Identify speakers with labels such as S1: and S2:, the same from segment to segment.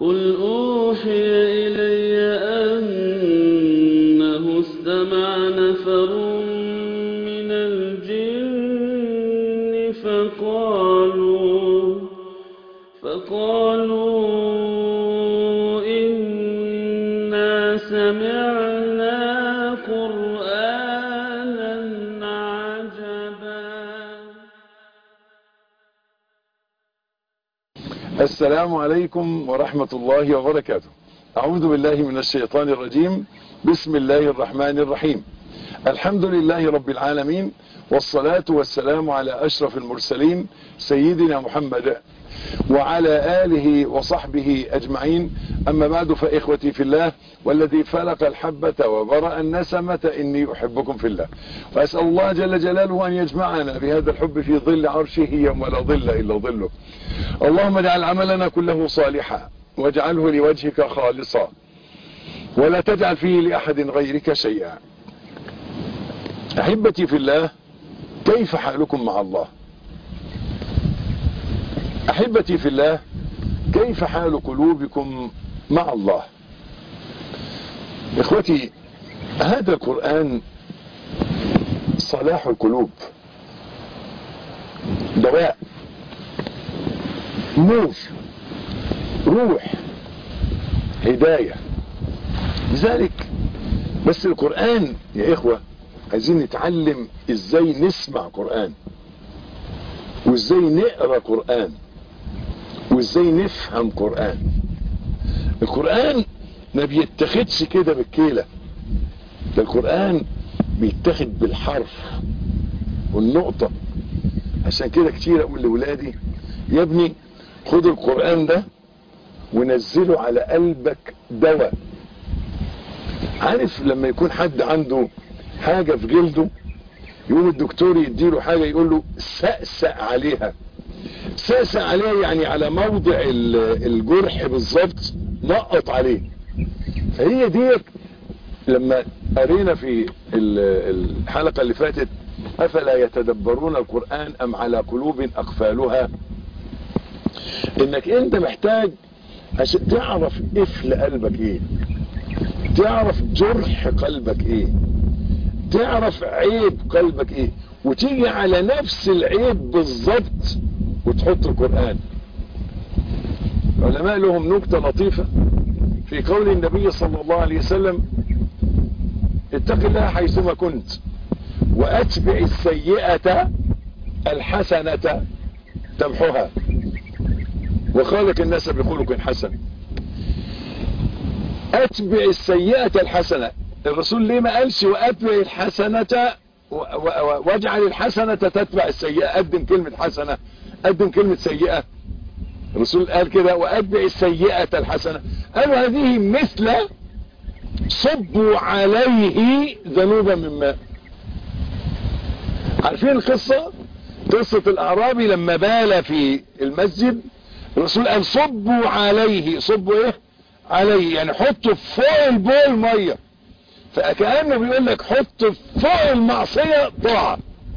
S1: قل أوحي إلي أنه استمع نفر من الجن فقالوا فقالوا إنا سمعنا قرآنا عجبا
S2: السلام عليكم ورحمة الله وبركاته أعوذ بالله من الشيطان الرجيم بسم الله الرحمن الرحيم الحمد لله رب العالمين والصلاة والسلام على أشرف المرسلين سيدنا محمد وعلى آله وصحبه أجمعين أما بعد فإخوتي في الله والذي فلق الحبة وبرأ النسمة إني أحبكم في الله وأسأل الله جل جلاله أن يجمعنا بهذا الحب في ظل عرشه يوم لا ظل إلا ظله اللهم اجعل عملنا كله صالحا واجعله لوجهك خالصا ولا تجعل فيه لأحد غيرك شيئا أحبتي في الله كيف حالكم مع الله أحبتي في الله كيف حال قلوبكم مع الله إخوتي هذا القرآن صلاح القلوب دواء نور روح هداية لذلك بس القرآن يا إخوة عايزين نتعلم إزاي نسمع قرآن وإزاي نقرأ قرآن وإزاي نفهم قرآن القرآن ما بيتخدش كده بالكيلة ده القرآن بيتخد بالحرف والنقطة عشان كده كتير أقول لأولادي يا ابني خد القرآن ده ونزله على قلبك دواء عارف لما يكون حد عنده حاجة في جلده يقول الدكتور يديله حاجة يقول له سأسأ عليها سأسأ عليها يعني على موضع الجرح بالظبط نقط عليه فهي ديت لما قرينا في الحلقة اللي فاتت أفلا يتدبرون القرآن أم على قلوب أقفالها انك انت محتاج عشان تعرف قفل قلبك ايه تعرف جرح قلبك ايه تعرف عيب قلبك ايه وتيجي على نفس العيب بالظبط وتحط القرآن علماء لهم نكتة لطيفة في قول النبي صلى الله عليه وسلم اتق الله حيثما كنت واتبع السيئة الحسنة تمحها وخالق الناس بخلق حسن اتبع السيئة الحسنة الرسول ليه ما قالش واتبع الحسنة واجعل الحسنة تتبع السيئة قدم كلمة حسنة قدم كلمة سيئة الرسول قال كده واتبع السيئة الحسنة قالوا هذه مثل صبوا عليه ذنوبا من ماء عارفين القصة قصة الاعرابي لما بال في المسجد الرسول قال صبوا عليه صبوا ايه عليه يعني حطوا فوق البول مية فكأنه بيقول لك حط فوق المعصية طاعة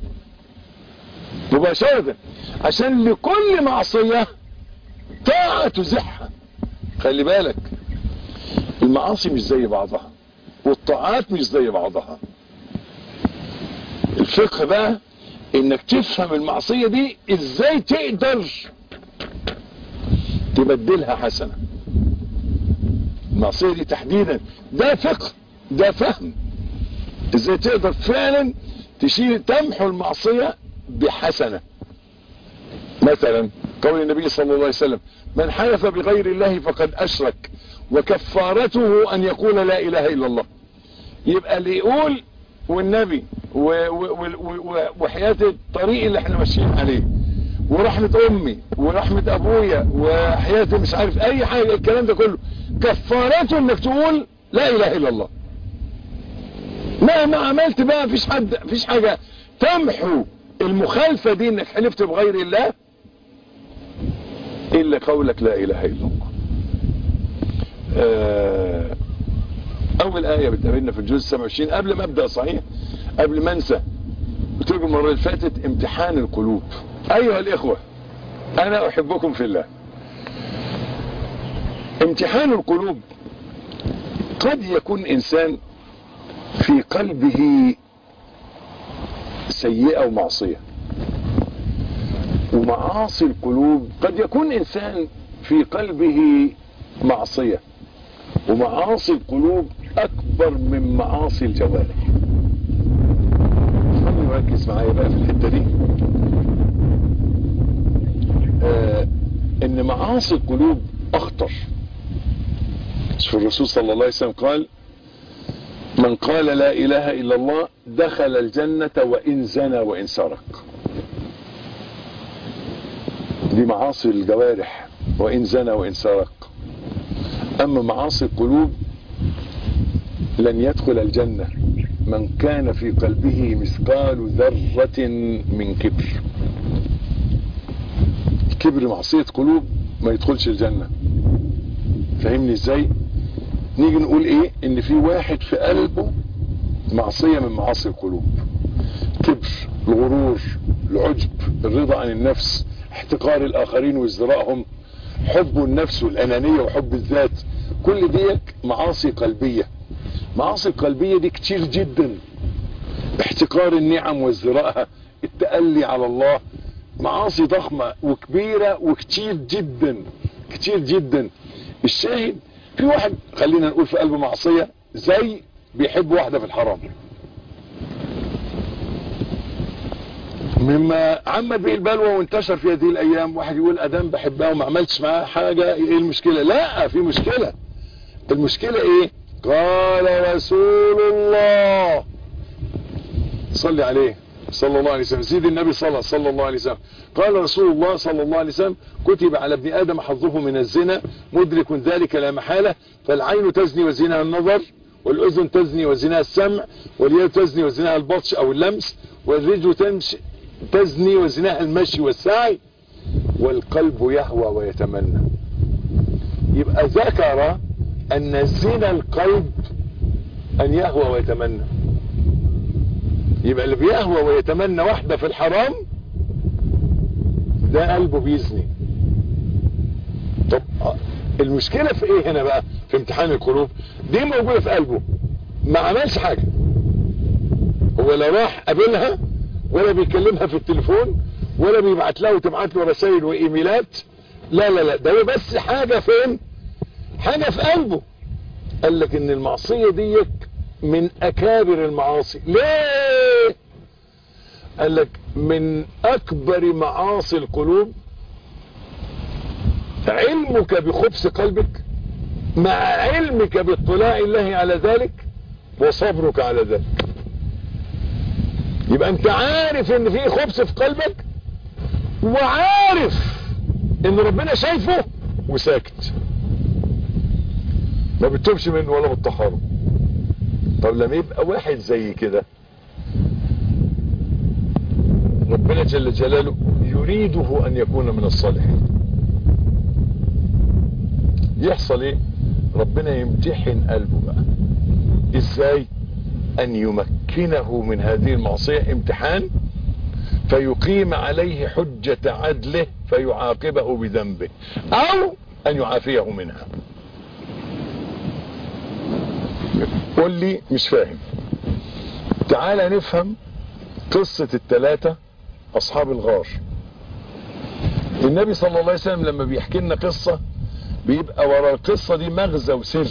S2: مباشرة عشان لكل معصية طاعة تزحها خلي بالك المعاصي مش زي بعضها والطاعات مش زي بعضها الفقه بقى انك تفهم المعصية دي ازاي تقدر تبدلها حسنة المعصية دي تحديدا ده فقه ده فهم ازاي تقدر فعلا تشيل تمحو المعصية بحسنة مثلا قول النبي صلى الله عليه وسلم من حلف بغير الله فقد اشرك وكفارته ان يقول لا اله الا الله يبقى اللي يقول والنبي وحياة الطريق اللي احنا ماشيين عليه ورحمة امي ورحمة ابويا وحياتي مش عارف اي حاجة الكلام ده كله كفارته انك تقول لا اله الا الله مهما عملت بقى فيش حد فيش حاجة تمحو المخالفة دي انك حلفت بغير الله الا قولك لا اله الا الله آه اول ايه بتقابلنا في الجزء 27 قبل ما ابدا صحيح قبل ما انسى قلت لكم المره اللي فاتت امتحان القلوب ايها الاخوه انا احبكم في الله امتحان القلوب قد يكون انسان في قلبه سيئة ومعصية ومعاصي القلوب قد يكون انسان في قلبه معصية ومعاصي القلوب اكبر من معاصي الجوارح خليني مركز معايا بقى في الحتة دي آه ان معاصي القلوب اخطر شوف الرسول صلى الله عليه وسلم قال من قال لا اله الا الله دخل الجنة وان زنى وان سرق دي معاصي الجوارح وان زنى وان سرق اما معاصي القلوب لن يدخل الجنة من كان في قلبه مثقال ذرة من كبر كبر معصية قلوب ما يدخلش الجنة فهمني ازاي نيجي نقول ايه ان في واحد في قلبه معصية من معاصي القلوب كبر الغرور العجب الرضا عن النفس احتقار الاخرين وازدراءهم حب النفس والانانية وحب الذات كل ديك معاصي قلبية معاصي القلبية دي كتير جدا احتقار النعم وازدراءها التألي على الله معاصي ضخمة وكبيرة وكتير جدا كتير جدا الشاهد في واحد خلينا نقول في قلبه معصية زي بيحب واحدة في الحرام مما عمت به البلوى وانتشر في هذه الايام واحد يقول ادام بحبها وما عملتش معاها حاجة ايه المشكلة لا في مشكلة المشكلة ايه قال رسول الله صلي عليه صلى الله عليه وسلم سيد النبي صلى صلى الله عليه وسلم قال رسول الله صلى الله عليه وسلم كتب على ابن آدم حظه من الزنا مدرك ذلك لا محالة فالعين تزني وزنها النظر والأذن تزني وزنها السمع واليد تزني وزنها البطش أو اللمس والرجل تمشي تزني وزنها المشي والسعي والقلب يهوى ويتمنى يبقى ذكر أن زنا القلب أن يهوى ويتمنى يبقى اللي بيهوى ويتمنى واحدة في الحرام ده قلبه بيزني طب المشكلة في ايه هنا بقى في امتحان القلوب دي موجودة في قلبه ما عملش حاجة هو لا راح قابلها ولا بيكلمها في التليفون ولا بيبعت له وتبعت له رسائل وايميلات لا لا لا ده بس حاجة فين حاجة في قلبه قال لك ان المعصية ديك من اكابر المعاصي ليه قال لك من اكبر معاصي القلوب علمك بخبث قلبك مع علمك باطلاع الله على ذلك وصبرك على ذلك يبقى انت عارف ان في خبث في قلبك وعارف ان ربنا شايفه وساكت ما بتتوبش منه ولا بتطهره طب لما يبقى واحد زي كده ربنا جل جلاله يريده ان يكون من الصالحين يحصل ايه ربنا يمتحن قلبه بقى ازاي ان يمكنه من هذه المعصية امتحان فيقيم عليه حجة عدله فيعاقبه بذنبه او ان يعافيه منها قول لي مش فاهم تعال نفهم قصة التلاتة اصحاب الغار النبي صلى الله عليه وسلم لما بيحكي لنا قصة بيبقى ورا القصة دي مغزى وسر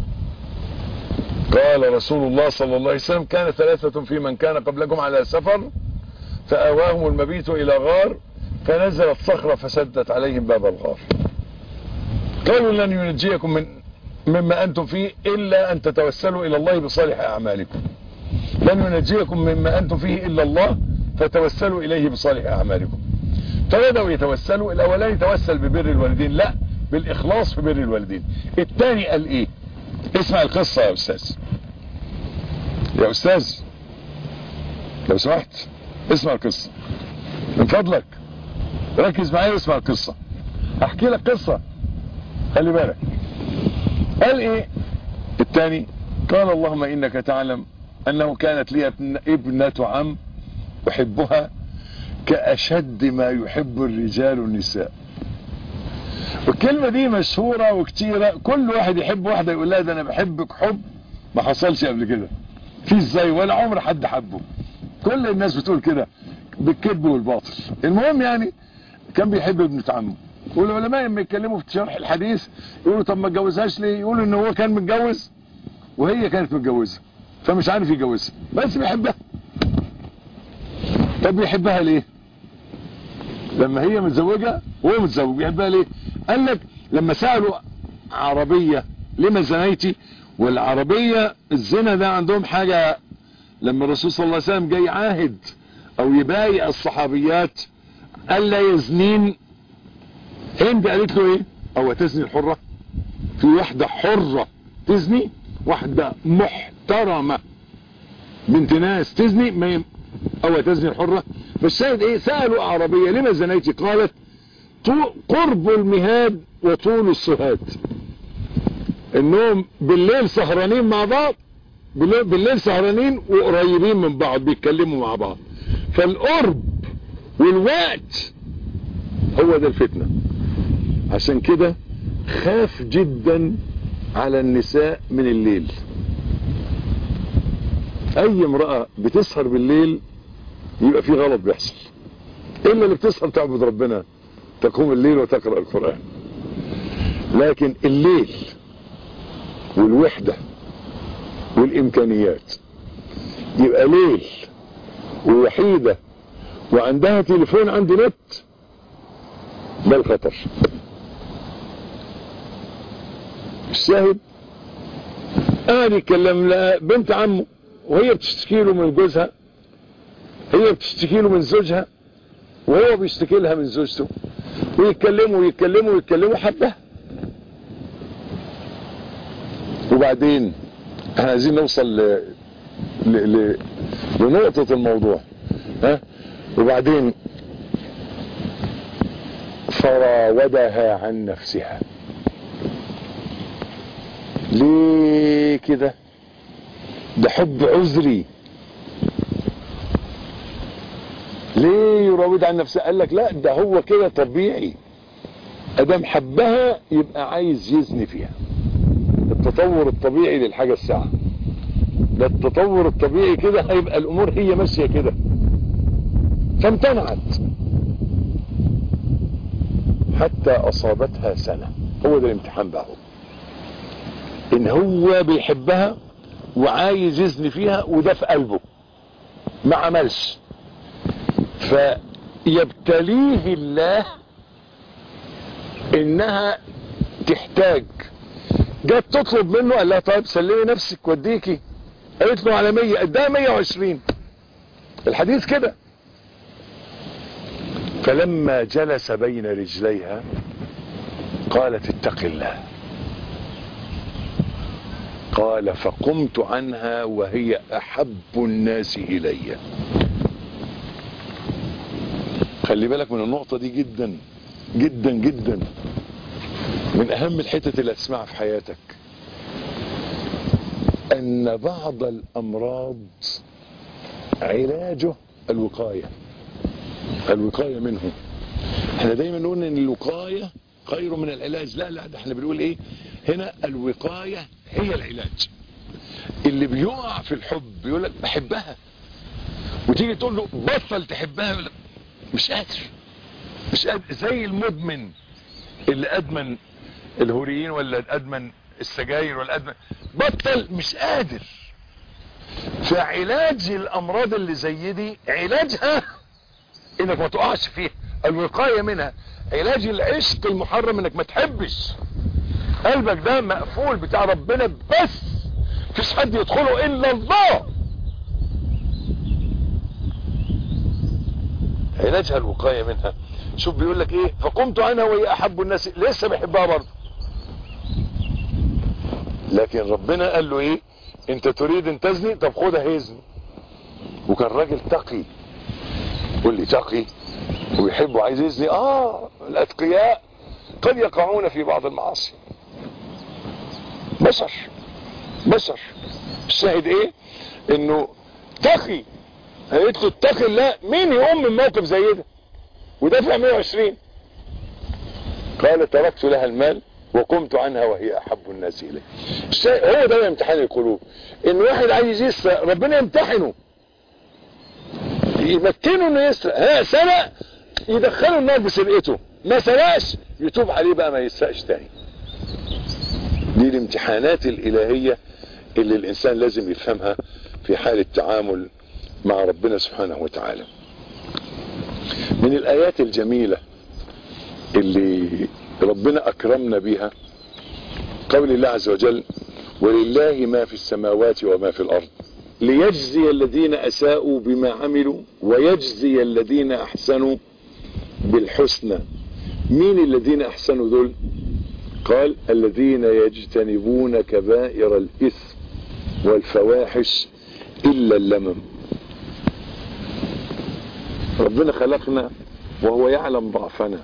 S2: قال رسول الله صلى الله عليه وسلم كان ثلاثة في من كان قبلكم على سفر فأواهم المبيت إلى غار فنزلت صخرة فسدت عليهم باب الغار قالوا لن ينجيكم من مما أنتم فيه إلا أن تتوسلوا إلى الله بصالح أعمالكم لن ينجيكم مما أنتم فيه إلا الله فتوسلوا إليه بصالح أعمالكم فبدأوا يتوسلوا الأولاني يتوسل ببر الوالدين لا بالإخلاص في بر الوالدين الثاني قال إيه اسمع القصة يا أستاذ يا أستاذ لو سمحت اسمع القصة من فضلك ركز معايا واسمع القصة احكي لك قصة خلي بالك قال ايه الثاني قال اللهم انك تعلم انه كانت لي ابنة عم احبها كاشد ما يحب الرجال النساء والكلمة دي مشهورة وكتيرة كل واحد يحب واحدة يقول لها ده انا بحبك حب ما حصلش قبل كده في ازاي ولا عمر حد حبه كل الناس بتقول كده بالكذب والباطل المهم يعني كان بيحب ابنة عمه والعلماء لما يتكلموا في شرح الحديث يقولوا طب ما اتجوزهاش ليه يقولوا ان هو كان متجوز وهي كانت متجوزة فمش عارف يجوزها بس بيحبها طب بيحبها ليه لما هي متزوجة وهو متزوج بيحبها ليه قال لك لما سألوا عربية لما زنيتي والعربية الزنا ده عندهم حاجة لما الرسول صلى الله عليه وسلم جاي عاهد او يبايع الصحابيات الا يزنين هند قالت له ايه او تزني الحرة في واحدة حرة تزني واحدة محترمة بنت ناس تزني ما يم... او تزني الحرة فالشاهد ايه سألوا عربية لما زنيتي قالت قرب المهاد وطول السهاد انهم بالليل سهرانين مع بعض بالليل, بالليل سهرانين وقريبين من بعض بيتكلموا مع بعض فالقرب والوقت هو ده الفتنة عشان كده خاف جدا على النساء من الليل اي امرأة بتسهر بالليل يبقى في غلط بيحصل الا اللي بتسهر تعبد ربنا تقوم الليل وتقرأ القرآن لكن الليل والوحدة والامكانيات يبقى ليل ووحيدة وعندها تليفون عنده نت ده الخطر الشاهد قاعد يتكلم بنت عمه وهي بتشتكي له من جوزها هي بتشتكي له من زوجها وهو بيشتكي لها من زوجته ويتكلموا ويتكلموا ويتكلموا حبه وبعدين احنا عايزين نوصل ل... ل... ل... لنقطة الموضوع ها وبعدين فراودها عن نفسها ليه كده ده حب عذري ليه يراود عن نفسها قال لك لا ده هو كده طبيعي ادام حبها يبقى عايز يزني فيها التطور الطبيعي للحاجة الساعة ده التطور الطبيعي كده هيبقى الامور هي ماشية كده فامتنعت حتى اصابتها سنة هو ده الامتحان بقى ان هو بيحبها وعايز يزني فيها وده في قلبه ما عملش فيبتليه الله انها تحتاج جت تطلب منه قال لها طيب سلمي نفسك وديكي قالت له على 100 قدها 120 الحديث كده فلما جلس بين رجليها قالت اتق الله قال فقمت عنها وهي احب الناس الي خلي بالك من النقطة دي جدا جدا جدا من اهم الحتت اللي هتسمعها في حياتك ان بعض الامراض علاجه الوقاية الوقاية منه احنا دايما نقول ان الوقاية خير من العلاج لا لا ده احنا بنقول ايه هنا الوقاية هي العلاج اللي بيقع في الحب يقول لك بحبها وتيجي تقول له بطل تحبها يقول لك مش قادر مش قادر زي المدمن اللي ادمن الهوريين ولا ادمن السجاير ولا ادمن بطل مش قادر فعلاج الامراض اللي زي دي علاجها انك ما تقعش فيها الوقاية منها علاج العشق المحرم انك ما تحبش قلبك ده مقفول بتاع ربنا بس مفيش حد يدخله الا الله علاجها الوقاية منها شوف بيقول لك ايه فقمت عنها وهي احب الناس لسه بيحبها برضه لكن ربنا قال له ايه انت تريد ان تزني طب خدها يزني وكان راجل تقي قول لي تقي ويحب وعايز يزني اه الاتقياء قد يقعون في بعض المعاصي بشر بشر الشاهد ايه انه تقي قالت له اتقي الله مين يقوم من موقف زي ده ودافع 120 قال تركت لها المال وقمت عنها وهي احب الناس الي الشيء هو ده امتحان القلوب ان واحد عايز يسرق ربنا يمتحنه يمكنه انه يسرق ها سرق يدخله النار بسرقته ما سرقش يتوب عليه بقى ما يسرقش تاني دي الامتحانات الالهيه اللي الانسان لازم يفهمها في حال التعامل مع ربنا سبحانه وتعالى من الايات الجميله اللي ربنا اكرمنا بها قول الله عز وجل ولله ما في السماوات وما في الارض ليجزي الذين اساءوا بما عملوا ويجزي الذين احسنوا بالحسنى مين الذين احسنوا دول قال الذين يجتنبون كبائر الاثم والفواحش الا اللمم ربنا خلقنا وهو يعلم ضعفنا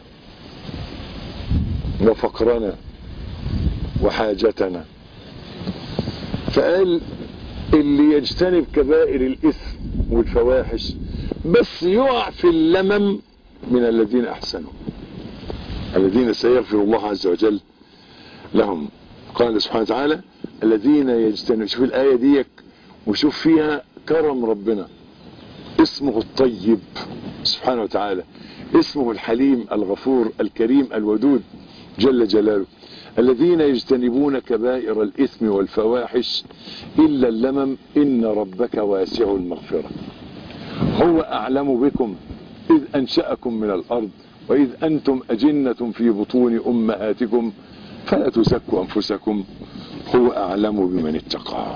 S2: وفقرنا وحاجتنا فقال اللي يجتنب كبائر الاثم والفواحش بس يقع في اللمم من الذين احسنوا الذين سيغفر الله عز وجل لهم قال سبحانه وتعالى الذين يجتنبون شوف الايه ديك وشوف فيها كرم ربنا اسمه الطيب سبحانه وتعالى اسمه الحليم الغفور الكريم الودود جل جلاله الذين يجتنبون كبائر الإثم والفواحش إلا اللمم إن ربك واسع المغفرة هو أعلم بكم إذ أنشأكم من الأرض وإذ أنتم أجنة في بطون أمهاتكم فلا تزكوا أنفسكم هو أعلم بمن اتقى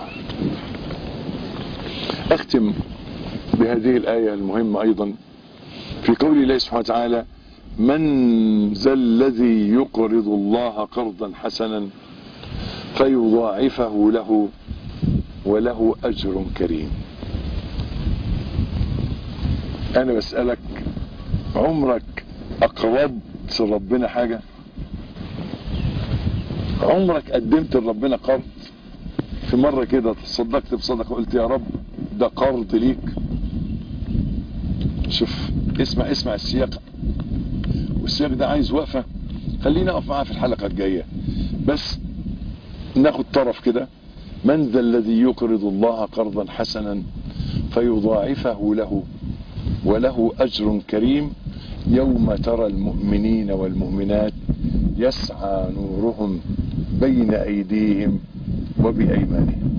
S2: أختم بهذه الآية المهمة أيضا في قول الله سبحانه وتعالى من ذا الذي يقرض الله قرضا حسنا فيضاعفه له وله أجر كريم أنا بسألك عمرك أقرضت ربنا حاجة عمرك قدمت لربنا قرض في مرة كده تصدقت بصدقة قلت يا رب ده قرض ليك شوف اسمع اسمع السياق والسياق ده عايز وقفة خلينا اقف معاه في الحلقة الجاية بس ناخد طرف كده من ذا الذي يقرض الله قرضا حسنا فيضاعفه له وله أجر كريم يوم ترى المؤمنين والمؤمنات يسعى نورهم بين أيديهم وبأيمانهم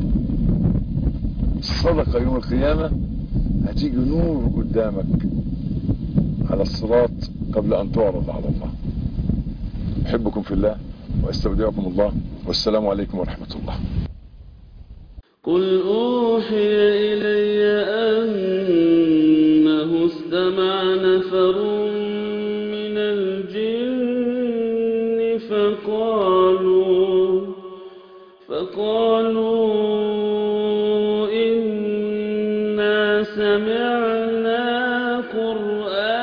S2: الصدقة يوم القيامة هتيجي نور قدامك على الصراط قبل أن تعرض على الله أحبكم في الله وأستودعكم الله والسلام عليكم ورحمة الله
S1: قل أوحي إلي أنه استمع نفر من الجن فقالوا فقالوا إنا سمعنا قرآنا